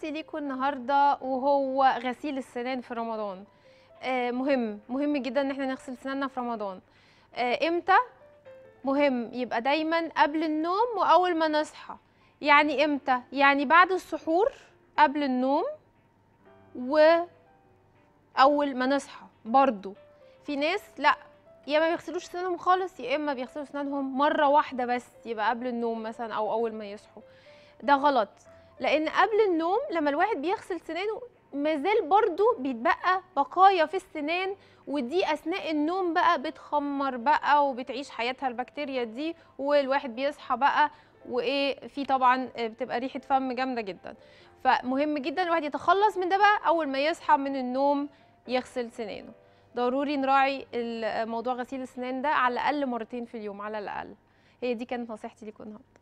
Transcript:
نصيحتي ليكم النهارده وهو غسيل السنان في رمضان آه، مهم مهم جدا ان احنا نغسل سناننا في رمضان آه، امتى مهم يبقى دايما قبل النوم واول ما نصحى يعني امتى يعني بعد السحور قبل النوم واول ما نصحى برضو في ناس لا يا ما بيغسلوش سنانهم خالص يا اما بيغسلوا سنانهم مره واحده بس يبقى قبل النوم مثلا او اول ما يصحوا ده غلط لان قبل النوم لما الواحد بيغسل سنانه مازال برضو بيتبقى بقايا في السنان ودي اثناء النوم بقى بتخمر بقى وبتعيش حياتها البكتيريا دي والواحد بيصحى بقى وايه في طبعا بتبقى ريحه فم جامده جدا فمهم جدا الواحد يتخلص من ده بقى اول ما يصحى من النوم يغسل سنانه ضروري نراعي موضوع غسيل السنان ده على الاقل مرتين في اليوم على الاقل هي دي كانت نصيحتي ليكم النهارده